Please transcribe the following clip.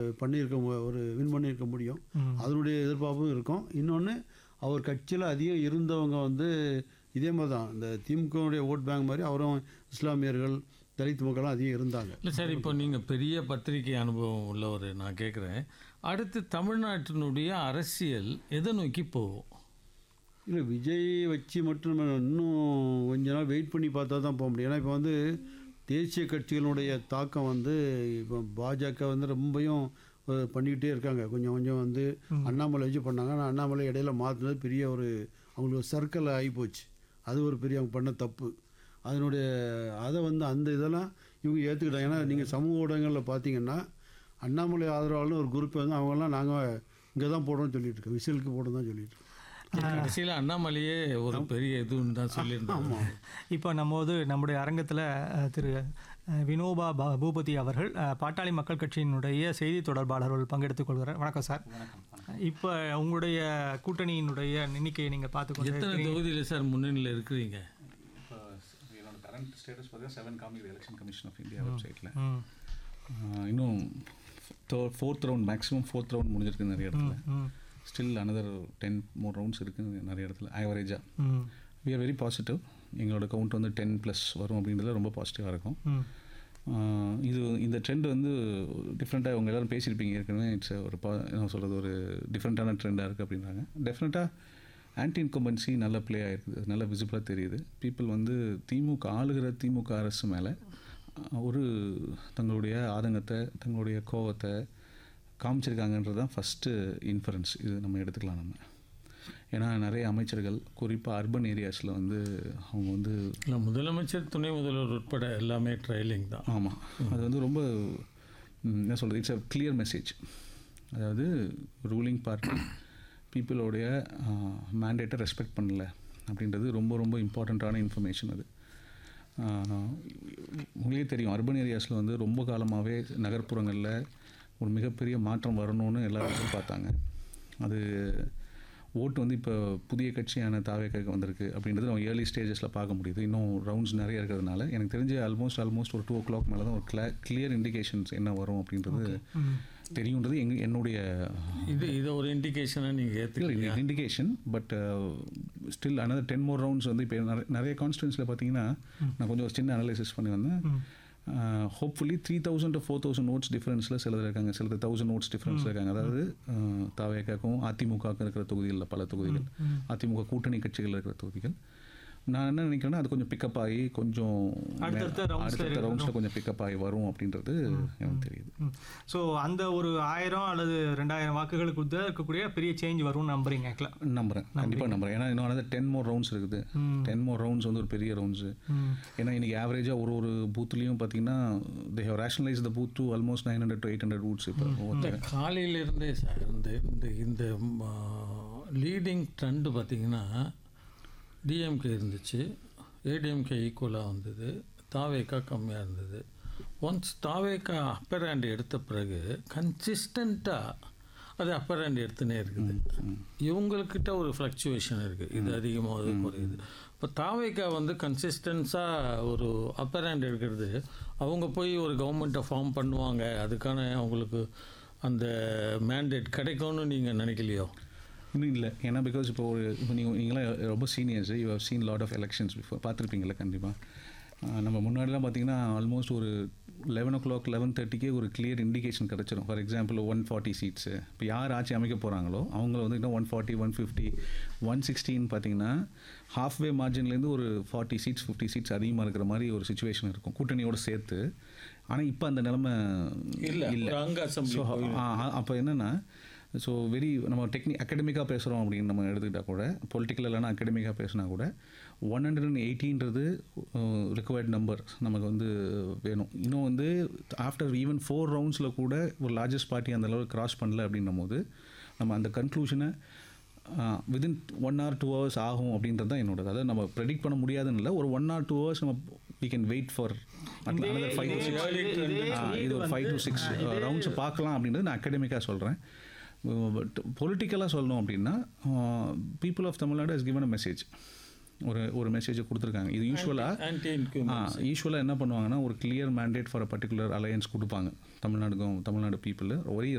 பண்ணியிருக்க மு- ஒரு வின் பண்ணியிருக்க முடியும் ம். அதனுடைய எதிர்பார்ப்பும் இருக்கும் இன்னொன்று அவர் கட்சியில் அதிகம் இருந்தவங்க வந்து இதே மாதிரி தான் இந்த திமுகவுடைய ஓட் பேங்க் மாதிரி அவரும் இஸ்லாமியர்கள் தலித் மக்களும் அதிகம் இருந்தாங்க இல்லை சார் இப்போ நீங்கள் பெரிய பத்திரிகை அனுபவம் உள்ளவர் நான் கேட்குறேன் அடுத்து தமிழ்நாட்டினுடைய அரசியல் எதை நோக்கி போகும் இல்லை விஜய் வச்சு மட்டும் நம்ம இன்னும் கொஞ்ச நாள் வெயிட் பண்ணி பார்த்தா தான் போக முடியும் ஏன்னா இப்போ வந்து தேசிய கட்சிகளுடைய தாக்கம் வந்து இப்போ பாஜக வந்து ரொம்பவும் அஹ், பண்ணிக்கிட்டே இருக்காங்க கொஞ்சம் கொஞ்சம் வந்து அண்ணாமலை வச்சு பண்ணாங்க ஆனால் அண்ணாமலை இடையில மாற்றினது பெரிய ஒரு அவங்களுக்கு ஒரு சர்க்கிள் ஆகி போச்சு அது ஒரு பெரிய அவங்க பண்ண தப்பு அதனுடைய அதை வந்து அந்த இதெல்லாம் இவங்க ஏற்றுக்கிட்டாங்க ஏன்னா நீங்கள் சமூக ஊடகங்களில் பார்த்தீங்கன்னா அண்ணாமலை ஆதரவாளர்னு ஒரு குரூப் வந்து அவங்கெல்லாம் நாங்கள் இங்கே தான் போடுறோம்னு சொல்லிட்டு இருக்கோம் விசிலுக்கு போடுறோம் தான் சொல்லிட்டு இருக்கோம் கடைசியில் அண்ணாமலையே ஒரு பெரிய இதுன்னு தான் சொல்லியிருந்தாங்க இப்போ நம்ம வந்து நம்முடைய அரங்கத்தில் திரு அஹ், வினோபா பா- பூபதி அவர்கள் அஹ், பாட்டாளி மக்கள் கட்சியினுடைய செய்தி தொடர்பாளர்கள் பங்கெடுத்துக் கொள்கிறார் வணக்கம் சார் இப்போ உங்களுடைய கூட்டணியினுடைய எண்ணிக்கையை நீங்கள் பார்த்துக்கொண்டு எத்தனை தொகுதியில் சார் முன்னணியில் இருக்கிறீங்க இப்போ என்னோட கரண்ட் ஸ்டேட்டஸ் பார்த்தீங்கன்னா செவன் காமிக்குது எலெக்ஷன் கமிஷன் ஆஃப் இந்தியா வெப்சைட்டில் ம் இன்னும் fourth round maximum fourth round முடிஞ்சிருக்கு நிறைய இடத்துல ம் still another ten more rounds இருக்குது நிறைய இடத்துல ஆவரேஜாக ம் வி ஆர் வெரி பாசிட்டிவ் எங்களோட கவுண்ட் வந்து டென் ப்ளஸ் வரும் அப்படின்றதுல ரொம்ப பாசிட்டிவாக இருக்கும் ம் ஆஹ் இது இந்த ட்ரெண்ட் வந்து டிஃப்ரெண்ட்டாக அவங்க எல்லாரும் பேசியிருப்பீங்க ஏற்கனவே இட்ஸ் ஒரு பா என்ன சொல்கிறது ஒரு டிஃப்ரெண்ட்டான ட்ரெண்டாக இருக்குது அப்படின்றாங்க டெஃபினட்டாக ஆன்டி இன்கம்பன்சி நல்ல ப்ளே ஆகிருக்குது நல்ல விசிபிளாக தெரியுது பீப்புள் வந்து திமுக ஆளுகிற திமுக அரசு மேலே ஒரு தங்களுடைய ஆதங்கத்தை தங்களுடைய கோவத்தை காமிச்சிருக்காங்கன்றது தான் ஃபஸ்ட்டு இன்ஃபரன்ஸ் இது நம்ம எடுத்துக்கலாம் நம்ம ஏன்னா நிறைய அமைச்சர்கள் குறிப்பாக அர்பன் ஏரியாஸில் வந்து அவங்க வந்து இல்லை முதலமைச்சர் துணை முதல்வர் உட்பட எல்லாமே ட்ரையலிங் தான் ஆமாம் அது வந்து ரொம்ப ம், என்ன சொல்கிறது இட்ஸ் அ கிளியர் மெசேஜ் அதாவது ரூலிங் பார்ட்டி பீப்புளோடைய மேண்டேட்டை ரெஸ்பெக்ட் பண்ணல அப்படின்றது ரொம்ப ரொம்ப இம்பார்ட்டண்ட்டான இன்ஃபர்மேஷன் அது ஆஹ், உங்களுக்கே தெரியும் அர்பன் ஏரியாஸில் வந்து ரொம்ப காலமாகவே நகர்ப்புறங்களில் ஒரு மிகப்பெரிய மாற்றம் வரணும்னு எல்லாரும் எதிர்பார்த்தாங்க அது ஓட்டு வந்து இப்போ புதிய கட்சியான தாவேக்காக்கு வந்திருக்கு அப்படின்றது நம்ம ஏர்லி ஸ்டேஜஸில் பார்க்க முடியுது இன்னும் ரவுண்ட்ஸ் நிறைய இருக்கிறதுனால எனக்கு தெரிஞ்சு ஆல்மோஸ்ட் ஆல்மோஸ்ட் ஒரு டூ ஓ கிளாக் மேலே தான் ஒரு கிளா கிளியர் இண்டிகேஷன்ஸ் என்ன வரும் அப்படின்றது தெரியுன்றது எங்க என்னுடைய இது இதை ஒரு இண்டிகேஷனாக நீங்கள் ஏற்றுக்கலையா indication but still another ten more rounds வந்து இப்போ நிறைய நிறைய கான்ஸ்டுவன்ஸில் பார்த்தீங்கன்னா நான் கொஞ்சம் ஒரு சின்ன அனலைசிஸ் பண்ணி வந்தேன் hopefully three thousand to four thousand votes டிஃப்ரென்ஸில் சிலர் இருக்காங்க சிலர் தௌசண்ட் நோட்ஸ் டிஃப்ரென்ஸில் இருக்காங்க அதாவது தாவேக்காக்கும் அதிமுகவுக்கும் இருக்கிற தொகுதிகளில் பல தொகுதிகள் அதிமுக கூட்டணி கட்சிகள் இருக்கிற தொகுதிகள் நான் என்ன நினைக்கிறேன்னா அது கொஞ்சம் பிக்கப் ஆகி கொஞ்சம் அடுத்தடுத்த rounds ல அடுத்தடுத்த ரவுண்ட்ஸில் கொஞ்சம் பிக்கப் ஆகி வரும் அப்படின்றது எனக்கு தெரியுது ஸோ அந்த ஒரு ஆயிரம் அல்லது ரெண்டாயிரம் வாக்குகளுக்கு உள்ள இருக்கக்கூடிய பெரிய சேஞ்ச் வரும்னு நம்புறீங்க ஆக்சுவலாக நம்புறேன் கண்டிப்பாக நம்புறேன் ஏன்னா இன்னும் அனதர் டென் மோர் ரவுண்ட்ஸ் இருக்குது டென் மோர் ரவுண்ட்ஸ் வந்து ஒரு பெரிய ரவுண்ட்ஸு ம் ஏன்னா இன்னைக்கு ஆவரேஜாக ஒரு ஒரு பூத்துலேயும் பார்த்தீங்கன்னா they have rationalised the booth to almost nine hundred to eight hundred booths இப்போ இந்த காலையில இருந்தே சார் இந்த இந்த இந்த லீடிங் ட்ரெண்டு பார்த்தீங்கன்னா டிஎம்கே இருந்துச்சு ஏடிஎம்கே ஈக்குவலாக வந்தது தாவேக்கா கம்மியாக இருந்தது ஒன்ஸ் தாவேக்கா அப்பர் ஹேண்ட் எடுத்த பிறகு கன்சிஸ்டண்ட்டாக அது அப்பர் ஹேண்ட் எடுத்துனே இருக்குது இவங்கக்கிட்ட ஒரு ஃப்ளக்சுவேஷன் இருக்குது இது அதிகமாக குறையுது இப்போ தாவேக்கா வந்து கன்சிஸ்டன்ஸாக ஒரு அப்பர் ஹேண்ட் எடுக்கிறது அவங்க போய் ஒரு கவர்மெண்ட்டை ஃபார்ம் பண்ணுவாங்க அதுக்கான அவங்களுக்கு அந்த மேண்டேட் கிடைக்கும்னு நீங்கள் நினைக்கலையோ இன்னும் இல்லை ஏன்னா பிகாஸ் இப்போ ஒரு இப்போ நீங்கள் நீங்களாம் ரொம்ப seniors you have seen lot of elections before பார்த்துருப்பீங்களா கண்டிப்பாக நம்ம முன்னாடிலாம் பார்த்தீங்கன்னா ஆல்மோஸ்ட் ஒரு லெவன் ஓ கிளாக் லெவன் தேர்ட்டிக்கே ஒரு கிளியர் இண்டிகேஷன் கிடச்சிரும் for example one forty seats இப்போ யார் ஆட்சி அமைக்க போகிறாங்களோ அவங்க வந்து இன்னும் one forty one fifty one சிக்ஸ்டின்னு பார்த்தீங்கன்னா ஹாஃப்வே மார்ஜின்லேருந்து ஒரு ஃபார்ட்டி சீட்ஸ் ஃபிஃப்டி சீட்ஸ் அதிகமாக இருக்கிற மாதிரி ஒரு சுச்சுவேஷன் இருக்கும் கூட்டணியோடு சேர்த்து ஆனால் இப்போ அந்த நிலைமை இல்லை இல்லை ஒரு அங்க அசம்பிளி ஸோ அப்போ என்னென்னா ஸோ வெரி நம்ம டெக்னி அகடமிக்காக பேசுகிறோம் அப்படின்னு நம்ம எடுத்துக்கிட்டால் கூட பொலிட்டிக்கல் இல்லைனா அகடமிக்காக பேசினா கூட ஒன் ஹண்ட்ரட் அண்ட் எயிட்டின்றது ரிக்வயர்ட் நம்பர் நமக்கு வந்து வேணும் இன்னும் வந்து ஆஃப்டர் ஈவன் ஃபோர் ரவுண்ட்ஸில் கூட ஒரு லார்ஜஸ்ட் பார்ட்டி அந்த அளவுக்கு கிராஸ் பண்ணல அப்படின்னும் போது நம்ம அந்த கன்க்ளூஷனை within one or two hours ஆகும் அப்படின்றது தான் என்னோட அதாவது நம்ம ப்ரெடிக்ட் பண்ண முடியாதுன்னு இல்லை ஒரு ஒன் ஆர் டூ ஹவர்ஸ் நம்ம we can wait for five to six இது ஒரு ஃபைவ் டு சிக்ஸ் ரவுண்ட்ஸ் பார்க்கலாம் அப்படின்றது நான் அகடமிக்காக சொல்கிறேன் பட் பொலிட்டிக்கலாக சொல்லணும் அப்படின்னா people of Tamil Nadu has given a message ஒரு ஒரு மெசேஜை கொடுத்துருக்காங்க இது யூஸ்வலாக ஆன்டி யூஸ்வலாக என்ன பண்ணுவாங்கன்னா ஒரு clear mandate for a particular alliance கொடுப்பாங்க தமிழ்நாடுக்கும் தமிழ்நாடு பீப்புள் ஒரே